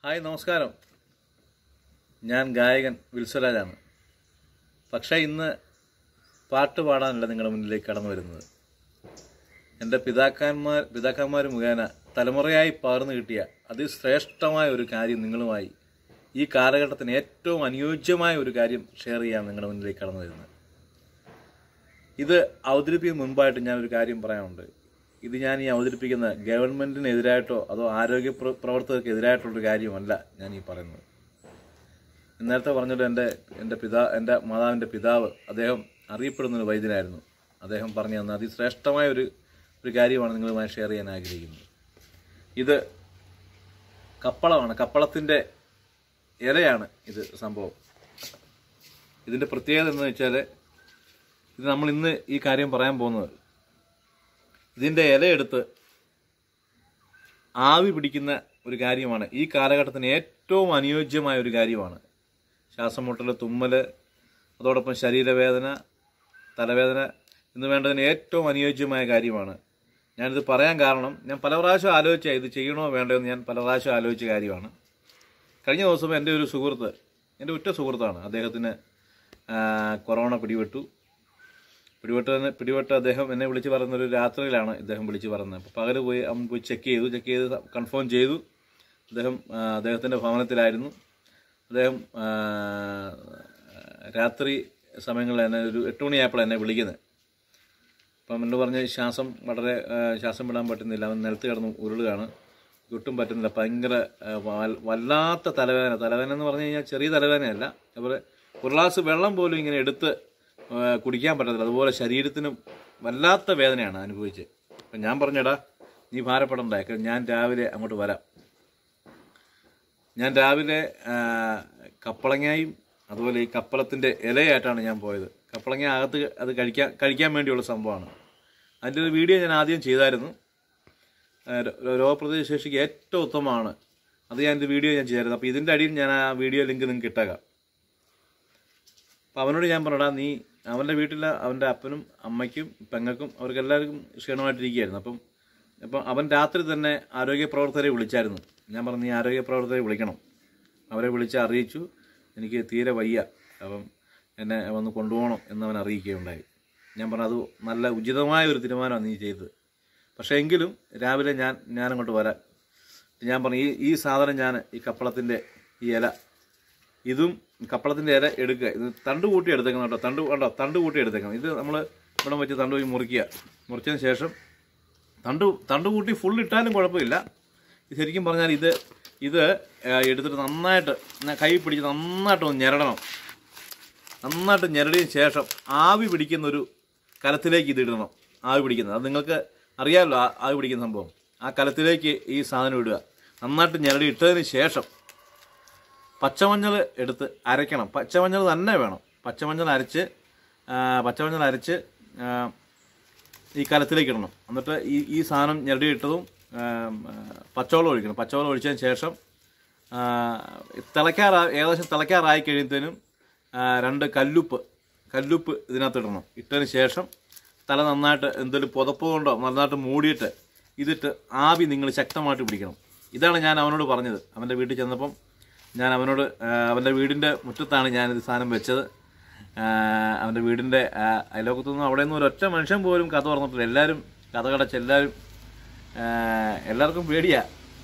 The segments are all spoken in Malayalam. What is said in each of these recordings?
ഹായ് നമസ്കാരം ഞാൻ ഗായകൻ വിൽസരാജാണ് പക്ഷേ ഇന്ന് പാട്ട് പാടാനല്ല നിങ്ങളുടെ മുന്നിലേക്ക് കടന്നു വരുന്നത് എൻ്റെ പിതാക്കന്മാർ പിതാക്കന്മാർ മുഖേന തലമുറയായി പകർന്നു കിട്ടിയ അതിശ്രേഷ്ഠമായ ഒരു കാര്യം നിങ്ങളുമായി ഈ കാലഘട്ടത്തിന് ഏറ്റവും അനുയോജ്യമായ ഒരു കാര്യം ഷെയർ ചെയ്യാൻ നിങ്ങളുടെ മുന്നിലേക്ക് കടന്നു വരുന്നത് ഇത് അവതരിപ്പിക്കുന്ന മുൻപായിട്ട് ഞാനൊരു കാര്യം പറയാനുണ്ട് ഇത് ഞാൻ ഈ അവതരിപ്പിക്കുന്ന ഗവൺമെൻറ്റിനെതിരായിട്ടോ അതോ ആരോഗ്യ പ്ര- പ്രവർത്തകർക്ക് എതിരായിട്ടുള്ളൊരു കാര്യമല്ല ഞാൻ ഈ പറയുന്നത് നേരത്തെ പറഞ്ഞത് എൻ്റെ എൻ്റെ പിതാ എൻ്റെ മാതാവിൻ്റെ പിതാവ് അദ്ദേഹം അറിയപ്പെടുന്ന ഒരു വൈദ്യനായിരുന്നു അദ്ദേഹം പറഞ്ഞു തന്ന അതിശ്രേഷ്ഠമായ ഒരു ഒരു കാര്യമാണ് നിങ്ങളുമായി ഷെയർ ചെയ്യാൻ ആഗ്രഹിക്കുന്നത് ഇത് കപ്പളമാണ് കപ്പളത്തിൻ്റെ ഇലയാണ് ഇത് സംഭവം ഇതിൻ്റെ പ്രത്യേകത എന്ന് വെച്ചാൽ ഇത് നമ്മൾ ഇന്ന് ഈ കാര്യം പറയാൻ പോകുന്നത് ഇതിൻ്റെ ഇലയെടുത്ത് ആവി പിടിക്കുന്ന ഒരു കാര്യമാണ് ഈ കാലഘട്ടത്തിന് ഏറ്റവും അനുയോജ്യമായ ഒരു കാര്യമാണ് ശ്വാസം മുട്ടൽ തുമ്മൽ അതോടൊപ്പം ശരീരവേദന തലവേദന എന്ന് വേണ്ടതിന് ഏറ്റവും അനുയോജ്യമായ കാര്യമാണ് ഞാനിത് പറയാൻ കാരണം ഞാൻ പല പ്രാവശ്യം ആലോചിച്ച ഇത് ചെയ്യണോ വേണ്ടോ എന്ന് ഞാൻ പല പ്രാവശ്യം ആലോചിച്ച കാര്യമാണ് കഴിഞ്ഞ ദിവസം എൻ്റെ ഒരു സുഹൃത്ത് എൻ്റെ ഉറ്റ സുഹൃത്താണ് അദ്ദേഹത്തിന് ആ, കൊറോണ പിടിപെട്ടു പിടിപെട്ടതിന് പിടിപെട്ട അദ്ദേഹം എന്നെ വിളിച്ച് പറയുന്ന ഒരു രാത്രിയിലാണ് ഇദ്ദേഹം വിളിച്ച് പറയുന്നത് അപ്പോൾ പകല് പോയി അവൻ പോയി ചെക്ക് ചെയ്തു ചെക്ക് ചെയ്ത് കൺഫേം ചെയ്തു അദ്ദേഹം ആ, അദ്ദേഹത്തിൻ്റെ ഭവനത്തിലായിരുന്നു അദ്ദേഹം ആ, രാത്രി സമയങ്ങളിൽ എന്നെ ഒരു എട്ട് മണിയായപ്പോൾ എന്നെ വിളിക്കുന്നത് അപ്പം എന്നോട് പറഞ്ഞ ശ്വാസം വളരെ ആ, ശ്വാസം വിടാൻ പറ്റുന്നില്ല അവൻ നിലത്ത് കിടന്ന് ഉരുളുകയാണ് ഒട്ടും പറ്റുന്നില്ല ഭയങ്കര ആ, വൽ- വല്ലാത്ത തലവേദന തലവേദന എന്ന് പറഞ്ഞു കഴിഞ്ഞാൽ ചെറിയ തലവേദനയല്ല അതുപോലെ ഒരു ഗ്ലാസ് വെള്ളം പോലും ഇങ്ങനെ എടുത്ത് ആ, കുടിക്കാൻ പറ്റത്തില്ല അതുപോലെ ശരീരത്തിനും വല്ലാത്ത വേദനയാണ് അനുഭവിച്ച് അപ്പം ഞാൻ പറഞ്ഞെടാ നീ ഭാരപ്പെടണ്ട കാര്യം ഞാൻ രാവിലെ അങ്ങോട്ട് വരാം ഞാൻ രാവിലെ ആ, കപ്പളങ്ങയും അതുപോലെ ഈ കപ്പളത്തിൻ്റെ ഇലയായിട്ടാണ് ഞാൻ പോയത് കപ്പളങ്ങ അകത്ത് അത് കഴിക്കാൻ കഴിക്കാൻ വേണ്ടിയുള്ള സംഭവമാണ് അതിൻ്റെ ഒരു വീഡിയോ ഞാൻ ആദ്യം ചെയ്തായിരുന്നു ആ, രോ- രോഗപ്രതിരോധശേഷിക്ക് ഏറ്റവും ഉത്തമമാണ് അത് ഞാൻ ഇത് വീഡിയോ ഞാൻ ചെയ്തായിരുന്നു അപ്പോൾ ഇതിൻ്റെ അടിയിൽ ഞാൻ ആ വീഡിയോ ലിങ്ക് നിങ്ങൾക്ക് ഇട്ടേക്കാം അപ്പോൾ അവനോട് ഞാൻ പറഞ്ഞടാ നീ അവൻ്റെ വീട്ടിൽ അവൻ്റെ അപ്പനും അമ്മയ്ക്കും പെങ്ങൾക്കും അവർക്ക് എല്ലാവർക്കും ക്ഷീണമായിട്ടിരിക്കുകയായിരുന്നു അപ്പം അപ്പം അവൻ രാത്രി തന്നെ ആരോഗ്യ പ്രവർത്തകരെ വിളിച്ചായിരുന്നു ഞാൻ പറഞ്ഞു നീ ആരോഗ്യ പ്രവർത്തകരെ വിളിക്കണം അവരെ വിളിച്ച് അറിയിച്ചു എനിക്ക് തീരെ വയ്യ അപ്പം എന്നെ വന്ന് കൊണ്ടുപോകണം എന്നവൻ അറിയിക്കുകയുണ്ടായി ഞാൻ പറഞ്ഞു അത് നല്ല ഉചിതമായ ഒരു തീരുമാനമാണ് നീ ചെയ്തത് പക്ഷേ എങ്കിലും രാവിലെ ഞാൻ ഞാനങ്ങോട്ട് വരാം ഞാൻ പറഞ്ഞു ഈ ഈ സാധനം ഞാൻ ഈ കപ്പളത്തിൻ്റെ ഈ ഇല ഇതും കപ്പളത്തിൻ്റെ ഇല എടുക്കുക ഇത് തണ്ട് കൂട്ടി എടുത്തേക്കണം കേട്ടോ തണ്ട് കണ്ടോ തണ്ട് കൂട്ടി എടുത്തേക്കണം ഇത് നമ്മൾ ഇവിടെ വെച്ച് തണ്ട് പോയി മുറിക്കുക മുറിച്ചതിന് ശേഷം തണ്ട് തണ്ട് കൂട്ടി ഫുൾ ഇട്ടാലും കുഴപ്പമില്ല ഇത് ശരിക്കും പറഞ്ഞാൽ ഇത് ഇത് ആ, എടുത്തിട്ട് നന്നായിട്ട് ന- കൈ പിടിച്ച് നന്നായിട്ട് ഒന്ന് ഞെരടണം നന്നായിട്ട് ഞെരടിയതിന് ശേഷം ആവി പിടിക്കുന്ന ഒരു കലത്തിലേക്ക് ഇത് ഇടണം ആവി പിടിക്കുന്നത് അത് നിങ്ങൾക്ക് അറിയാമല്ലോ ആ- ആവി പിടിക്കുന്ന സംഭവം ആ കലത്തിലേക്ക് ഈ സാധനം ഇടുക നന്നായിട്ട് ഞെരടി ഇട്ടതിന് ശേഷം പച്ചമഞ്ഞൾ എടുത്ത് അരയ്ക്കണം പച്ചമഞ്ഞൾ തന്നെ വേണം പച്ചമഞ്ഞൾ അരച്ച് ആ, പച്ചമഞ്ഞൾ അരച്ച് ആ, ഈ കലത്തിലേക്ക് ഇടണം എന്നിട്ട് ഈ ഈ സാധനം ഞെരടി ഇട്ടതും ആ, ആ, പച്ചവെള്ളം ഒഴിക്കണം പച്ചവെള്ളം ഒഴിച്ചതിന് ശേഷം ആ, തിളയ്ക്കാറാ ഏകദേശം തിളയ്ക്കാറായി കഴിയുന്നതിനും ആ, രണ്ട് കല്ലുപ്പ് കല്ലുപ്പ് ഇതിനകത്ത് ഇടണം ഇട്ടതിന് ശേഷം തല നന്നായിട്ട് എന്തെങ്കിലും പുതപ്പ് കൊണ്ടോ നന്നായിട്ട് മൂടിയിട്ട് ഇതിട്ട് ആവി നിങ്ങൾ ശക്തമായിട്ട് പിടിക്കണം ഇതാണ് ഞാൻ അവനോട് പറഞ്ഞത് അവൻ്റെ വീട്ടിൽ ചെന്നപ്പം ഞാൻ അവനോട് ആ, അവൻ്റെ വീടിൻ്റെ മുറ്റത്താണ് ഞാനിത് സാധനം വെച്ചത് ആ, അവൻ്റെ വീടിൻ്റെ ആ, അയലോക്കത്തൊന്നും അവിടെ നിന്ന് ഒരൊറ്റ മനുഷ്യൻ പോലും കഥ പറഞ്ഞിട്ടില്ല എല്ലാവരും കഥ കടച്ച് എല്ലാവരും ആ, എല്ലാവർക്കും പേടിയാ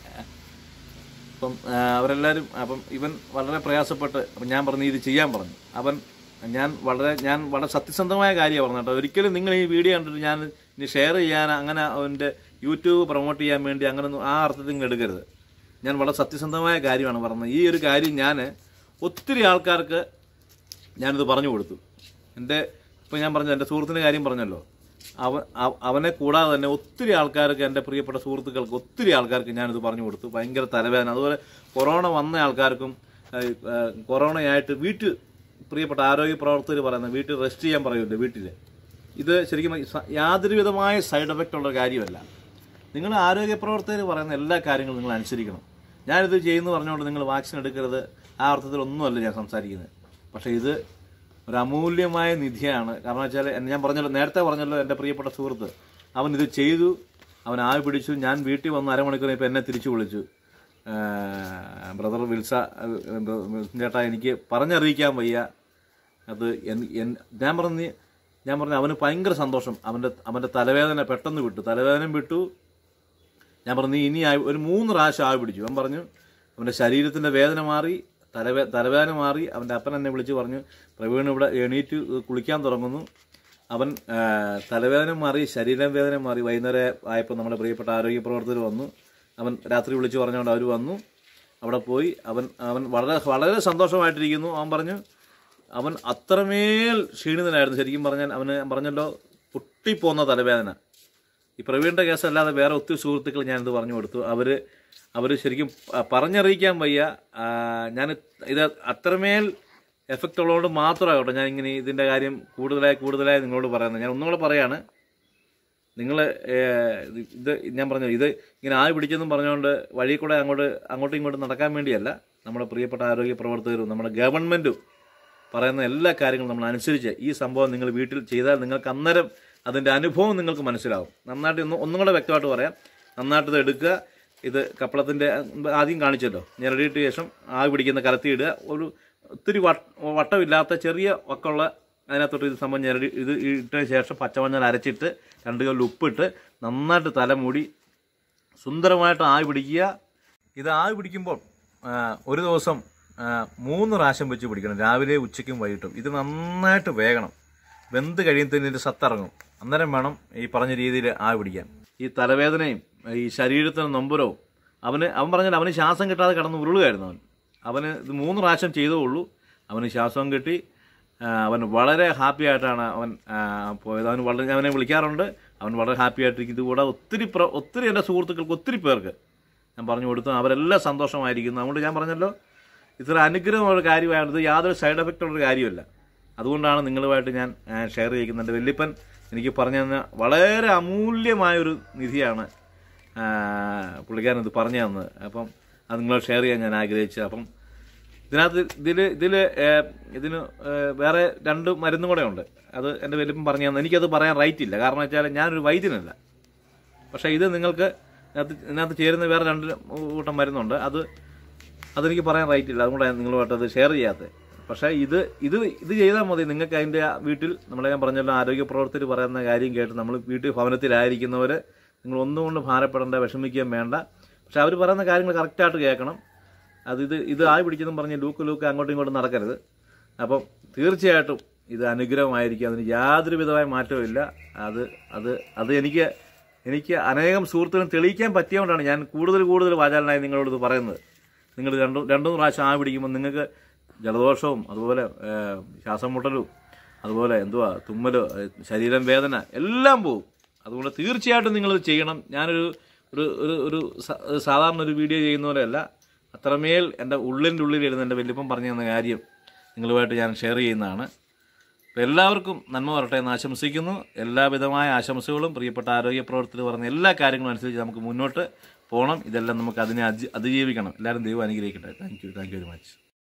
അപ്പം ആ, അവരെല്ലാവരും അപ്പം ഇവൻ വളരെ പ്രയാസപ്പെട്ട് അപ്പം ഞാൻ പറഞ്ഞു ഇത് ചെയ്യാൻ പറഞ്ഞു അവൻ ഞാൻ വളരെ ഞാൻ വളരെ സത്യസന്ധമായ കാര്യമാണ് പറഞ്ഞു കേട്ടോ ഒരിക്കലും നിങ്ങൾ ഈ വീഡിയോ കണ്ടിട്ട് ഞാൻ ഇനി ഷെയർ ചെയ്യാൻ അങ്ങനെ അവൻ്റെ യൂട്യൂബ് പ്രൊമോട്ട് ചെയ്യാൻ വേണ്ടി അങ്ങനൊന്നും ആ അർത്ഥത്തിൽ നിങ്ങൾ എടുക്കരുത് ഞാൻ വളരെ സത്യസന്ധമായ കാര്യമാണ് പറഞ്ഞത് ഈ ഒരു കാര്യം ഞാൻ ഒത്തിരി ആൾക്കാർക്ക് ഞാനിത് പറഞ്ഞു കൊടുത്തു എൻ്റെ ഇപ്പോൾ ഞാൻ പറഞ്ഞു എൻ്റെ സുഹൃത്തിൻ്റെ കാര്യം പറഞ്ഞല്ലോ അവൻ അവ- അവനെ കൂടാതെ തന്നെ ഒത്തിരി ആൾക്കാർക്ക് എൻ്റെ പ്രിയപ്പെട്ട സുഹൃത്തുക്കൾക്ക് ഒത്തിരി ആൾക്കാർക്ക് ഞാനിത് പറഞ്ഞു കൊടുത്തു ഭയങ്കര തലവേദന അതുപോലെ കൊറോണ വന്ന ആൾക്കാർക്കും ഏഹ്, ഏഹ്, കൊറോണയായിട്ട് വീട്ടിൽ പ്രിയപ്പെട്ട ആരോഗ്യ പ്രവർത്തകർ പറയുന്നത് വീട്ടിൽ റെസ്റ്റ് ചെയ്യാൻ പറയൂല്ലേ വീട്ടിൽ ഇത് ശരിക്കും സ- യാതൊരു വിധമായ സൈഡ് എഫക്റ്റ് ഉള്ള കാര്യമല്ല നിങ്ങൾ ആരോഗ്യ പ്രവർത്തകർ പറയുന്ന എല്ലാ കാര്യങ്ങളും നിങ്ങൾ അനുസരിക്കണം ഞാനിത് ചെയ്യുന്നു പറഞ്ഞുകൊണ്ട് നിങ്ങൾ വാക്സിൻ എടുക്കരുത് ആ അർത്ഥത്തിലൊന്നുമല്ല ഞാൻ സംസാരിക്കുന്നത് പക്ഷേ ഇത് ഒരു അമൂല്യമായ നിധിയാണ് കാരണം വെച്ചാൽ എന്നെ ഞാൻ പറഞ്ഞല്ലോ നേരത്തെ പറഞ്ഞല്ലോ എൻ്റെ പ്രിയപ്പെട്ട സുഹൃത്ത് അവൻ ഇത് ചെയ്തു അവൻ ആവി പിടിച്ചു ഞാൻ വീട്ടിൽ വന്ന് അരമണിക്കൂർ ഇപ്പോൾ എന്നെ തിരിച്ചു വിളിച്ചു ബ്രദർ വിൽസ ആ, വിൽസൺ ചേട്ടാ എനിക്ക് പറഞ്ഞറിയിക്കാൻ വയ്യ അത് എൻ- എൻ- ഞാൻ പറഞ്ഞ് ഞാൻ പറഞ്ഞു അവന് ഭയങ്കര സന്തോഷം അവൻ്റെ അവൻ്റെ തലവേദന പെട്ടെന്ന് വിട്ടു തലവേദന വിട്ടു ഞാൻ പറഞ്ഞു നീ ഇനി ആവി- ഒരു മൂന്ന് പ്രാവശ്യം ആവി പിടിച്ചു അവൻ പറഞ്ഞു അവൻ്റെ ശരീരത്തിൻ്റെ വേദന മാറി തലവേ തലവേദന മാറി അവൻ്റെ അപ്പൻ എന്നെ വിളിച്ച് പറഞ്ഞു പ്രവീൺ ഇവിടെ എണീറ്റ് കുളിക്കാൻ തുടങ്ങുന്നു അവൻ ആ, തലവേദന മാറി ശരീരവേദന മാറി വൈകുന്നേരം ആയപ്പോൾ നമ്മുടെ പ്രിയപ്പെട്ട ആരോഗ്യ പ്രവർത്തകർ വന്നു അവൻ രാത്രി വിളിച്ച് പറഞ്ഞുകൊണ്ട് അവർ വന്നു അവിടെ പോയി അവൻ അവൻ വളരെ വളരെ സന്തോഷമായിട്ടിരിക്കുന്നു അവൻ പറഞ്ഞു അവൻ അത്രമേൽ ക്ഷീണിതനായിരുന്നു ശരിക്കും പറഞ്ഞാൽ അവന് ഞാൻ പറഞ്ഞല്ലോ പൊട്ടിപ്പോന്ന തലവേദന ഈ പ്രവീണിൻ്റെ കേസ് അല്ലാതെ വേറെ ഒത്തിരി സുഹൃത്തുക്കൾ ഞാനിത് പറഞ്ഞു കൊടുത്തു അവർ അവർ ശരിക്കും പ- പറഞ്ഞറിയിക്കാൻ വയ്യ ആ, ഞാൻ ഇത് അത്രമേൽ എഫക്റ്റ് ഉള്ളതുകൊണ്ട് മാത്രമാണ് കേട്ടോ ഞാൻ ഇങ്ങനെ ഇതിൻ്റെ കാര്യം കൂടുതലായി കൂടുതലായി നിങ്ങളോട് പറയുന്നത് ഞാൻ ഒന്നുകൂടെ പറയാണ് നിങ്ങൾ ഇത് ഞാൻ പറഞ്ഞു ഇത് ഇങ്ങനെ ആയി പിടിച്ചെന്നും പറഞ്ഞുകൊണ്ട് വഴി കൂടെ അങ്ങോട്ട് അങ്ങോട്ടും ഇങ്ങോട്ടും നടക്കാൻ വേണ്ടിയല്ല നമ്മുടെ പ്രിയപ്പെട്ട ആരോഗ്യ പ്രവർത്തകരും നമ്മുടെ ഗവൺമെൻറ്റും പറയുന്ന എല്ലാ കാര്യങ്ങളും നമ്മൾ അനുസരിച്ച് ഈ സംഭവം നിങ്ങൾ വീട്ടിൽ ചെയ്താൽ നിങ്ങൾക്ക് അന്നേരം അതിൻ്റെ അനുഭവം നിങ്ങൾക്ക് മനസ്സിലാവും നന്നായിട്ട് ഒന്ന് ഒന്നും കൂടെ വ്യക്തമായിട്ട് പറയാം നന്നായിട്ട് ഇത് എടുക്കുക ഇത് കപ്പളത്തിൻ്റെ ആദ്യം കാണിച്ചല്ലോ ഞെരടിയിട്ട് ശേഷം ആവി പിടിക്കുന്ന കലത്തിയിടുക ഒരു ഒത്തിരി വട്ട- വട്ടമില്ലാത്ത ചെറിയ വക്കമുള്ള അതിനകത്തോട്ട് ഇത് സംഭവം ഞെരടി ഇത് ഇട്ടതിന് ശേഷം പച്ചമഞ്ഞൾ അരച്ചിട്ട് രണ്ട് കല്ല് ഉപ്പിട്ട് നന്നായിട്ട് തലമൂടി സുന്ദരമായിട്ട് ആവി പിടിക്കുക ഇത് ആവി പിടിക്കുമ്പോൾ ആ, ഒരു ദിവസം ആ, മൂന്ന് പ്രാവശ്യം വെച്ച് പിടിക്കണം രാവിലെ ഉച്ചയ്ക്കും വൈകിട്ടും ഇത് നന്നായിട്ട് വേകണം വെന്ത് കഴിയുന്നതിന് ഇതിൻ്റെ സത്തിറങ്ങും അന്നേരം വേണം ഈ പറഞ്ഞ രീതിയിൽ ആവി പിടിക്കാൻ ഈ തലവേദനയും ഈ ശരീരത്തിന് നൊമ്പരവും അവന് അവൻ പറഞ്ഞാൽ അവന് ശ്വാസം കിട്ടാതെ കിടന്ന് ഉരുളുകയായിരുന്നു അവൻ അവന് ഇത് മൂന്ന് പ്രാവശ്യം ചെയ്തേ ഉള്ളൂ അവന് ശ്വാസം കിട്ടി ആ, അവൻ വളരെ ഹാപ്പി ആയിട്ടാണ് അവൻ ആ, പോയത് അവൻ വളരെ ഞാൻ അവനെ വിളിക്കാറുണ്ട് അവൻ വളരെ ഹാപ്പി ആയിട്ടിരിക്കും ഇതുകൂടാതെ ഒത്തിരി പ്ര ഒത്തിരി എൻ്റെ സുഹൃത്തുക്കൾക്ക് ഒത്തിരി പേർക്ക് ഞാൻ പറഞ്ഞു കൊടുത്തു അവരെല്ലാം സന്തോഷമായിരിക്കുന്നു അതുകൊണ്ട് ഞാൻ പറഞ്ഞല്ലോ ഇത്ര അനുഗ്രഹമുള്ള കാര്യമായത് ഇത് യാതൊരു സൈഡ് എഫക്റ്റ് ഉള്ളൊരു കാര്യമല്ല അതുകൊണ്ടാണ് നിങ്ങളുമായിട്ട് ഞാൻ ഷെയർ ചെയ്യുന്നത് എൻ്റെ വല്യപ്പൻ എനിക്ക് പറഞ്ഞു തന്ന വളരെ അമൂല്യമായൊരു നിധിയാണ് ആ, പുള്ളിക്കാരൻ ഇത് പറഞ്ഞു തന്നത് അപ്പം അത് നിങ്ങളോട് ഷെയർ ചെയ്യാൻ ഞാൻ ആഗ്രഹിച്ചത് അപ്പം ഇതിനകത്ത് ഇതിൽ ഇതിൽ ഇതിന് ഏ, വേറെ രണ്ട് മരുന്നും കൂടെ ഉണ്ട് അത് എൻ്റെ വലിപ്പം പറഞ്ഞു തന്നെ എനിക്കത് പറയാൻ റൈറ്റ് ഇല്ല കാരണം വെച്ചാൽ ഞാനൊരു വൈദ്യനല്ല പക്ഷേ ഇത് നിങ്ങൾക്ക് ഇതിനകത്ത് ഇതിനകത്ത് ചേരുന്ന വേറെ രണ്ട് കൂട്ടം മരുന്നുണ്ട് അത് അതെനിക്ക് പറയാൻ റൈറ്റ് ഇല്ല അതുകൊണ്ടാണ് നിങ്ങളുമായിട്ട് അത് ഷെയർ ചെയ്യാത്തത് പക്ഷേ ഇത് ഇത് ഇത് ചെയ്താൽ മതി നിങ്ങൾക്ക് അതിൻ്റെ ആ വീട്ടിൽ നമ്മളെ ഞാൻ പറഞ്ഞല്ലോ ആരോഗ്യ പ്രവർത്തകർ പറയുന്ന കാര്യം കേട്ട് നമ്മൾ വീട്ടിൽ ഭവനത്തിലായിരിക്കുന്നവർ നിങ്ങൾ ഒന്നുകൊണ്ട് ഭാരപ്പെടേണ്ട വിഷമിക്കുകയും വേണ്ട പക്ഷെ അവർ പറയുന്ന കാര്യങ്ങൾ കറക്റ്റായിട്ട് കേൾക്കണം അത് ഇത് ഇത് ആയി പിടിച്ചെന്നും പറഞ്ഞ് ലൂക്ക് ലൂക്ക് അങ്ങോട്ടും ഇങ്ങോട്ടും നടക്കരുത് അപ്പം തീർച്ചയായിട്ടും ഇത് അനുഗ്രഹമായിരിക്കും അതിന് യാതൊരു വിധമായ മാറ്റവും ഇല്ല അത് അത് അത് എനിക്ക് എനിക്ക് അനേകം സുഹൃത്തുക്കളും തെളിയിക്കാൻ പറ്റിയതുകൊണ്ടാണ് ഞാൻ കൂടുതൽ കൂടുതൽ വാചാലനായി നിങ്ങളോട് ഇത് പറയുന്നത് നിങ്ങൾ രണ്ടു രണ്ടു മൂന്ന് പ്രാവശ്യം ആ പിടിക്കുമ്പോൾ നിങ്ങൾക്ക് ജലദോഷവും അതുപോലെ ഏഹ്, ശ്വാസം മുട്ടലും അതുപോലെ എന്തുവാ തുമ്മല് ഏഹ്, ശരീരം വേദന എല്ലാം പോകും അതുകൊണ്ട് തീർച്ചയായിട്ടും നിങ്ങളിത് ചെയ്യണം ഞാനൊരു ഒരു ഒരു ഒരു സ- സാധാരണ ഒരു വീഡിയോ ചെയ്യുന്ന പോലെയല്ല അത്രമേൽ എൻ്റെ ഉള്ളിൻ്റെ ഉള്ളിലിരുന്ന് എൻ്റെ വലിയപ്പം പറഞ്ഞു തന്ന കാര്യം നിങ്ങളുമായിട്ട് ഞാൻ ഷെയർ ചെയ്യുന്നതാണ് അപ്പോൾ എല്ലാവർക്കും നന്മ വരട്ടെ എന്ന് ആശംസിക്കുന്നു എല്ലാവിധമായ ആശംസകളും പ്രിയപ്പെട്ട ആരോഗ്യ പ്രവർത്തകർ പറഞ്ഞ എല്ലാ കാര്യങ്ങളും അനുസരിച്ച് നമുക്ക് മുന്നോട്ട് പോകണം ഇതെല്ലാം നമുക്ക് അതിനെ അതി അതിജീവിക്കണം എല്ലാവരും ദൈവം അനുഗ്രഹിക്കട്ടെ thank you thank you very much